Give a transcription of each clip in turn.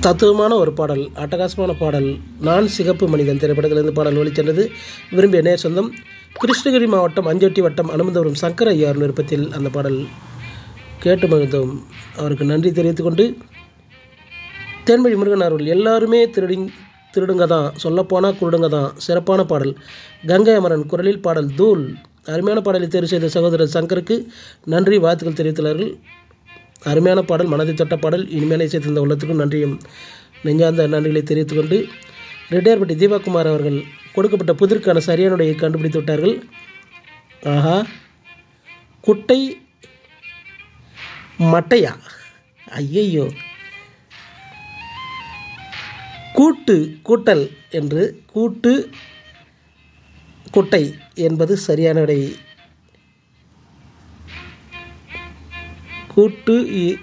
தத்துவமான ஒரு பாடல் அட்டகாசமான பாடல் நான் சிகப்பு மனிதன் திரைப்படத்திலிருந்து பாடல் ஒளிச்சென்றது விரும்பிய நேர் சொந்தம் கிருஷ்ணகிரி மாவட்டம் அஞ்சொட்டி வட்டம் அனுமந்தபுரம் சங்கர ஐயார் விருப்பத்தில் அந்த பாடல் கேட்டு மகிழ்ந்தோம் அவருக்கு நன்றி தெரிவித்துக்கொண்டு தேன்மொழி முருகன் அவர்கள் எல்லாருமே திருடி திருடுங்க தான் சொல்லப்போனால் குருடுங்க தான் சிறப்பான பாடல் கங்கை அமரன் குரலில் பாடல் தூள் அருமையான பாடலை தேர்வு செய்த சகோதரர் சங்கருக்கு நன்றி வாழ்த்துக்கள் தெரிவித்துள்ளார்கள் அருமையான பாடல் மனதை தொட்ட பாடல் இனிமேலே சேர்த்திருந்த உள்ளத்துக்கும் நன்றியும் நெஞ்சார்ந்த நன்றிகளை தெரிவித்துக்கொண்டு ரெட்டியார்பட்டி தீபாகுமார் அவர்கள் கொடுக்கப்பட்ட புதிர்க்கான சரியான உடையை கண்டுபிடித்து விட்டார்கள் ஆஹா குட்டை மட்டையா ஐயையோ கூட்டு கூட்டல் என்று கூட்டு குட்டை என்பது சரியான விடை கூட்டு இ-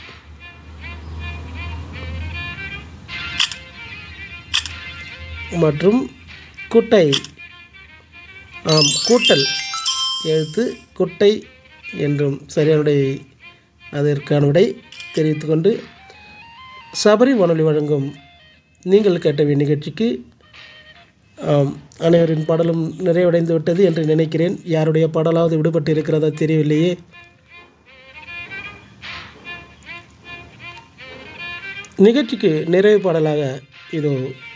மற்றும் குட்டை ஆம் கூட்டல் எழுத்து குட்டை என்றும் சரியான விடை அதற்கான விடை தெரிவித்துக்கொண்டு சபரி வானொலி வழங்கும் நீங்கள் கேட்ட நிகழ்ச்சிக்கு ஆம், அனைவரின் பாடலும் நிறைவடைந்து விட்டது என்று நினைக்கிறேன் யாருடைய பாடலாவது விடுபட்டு இருக்கிறதா தெரியவில்லையே நிகழ்ச்சிக்கு நிறைவு பாடலாக இதோ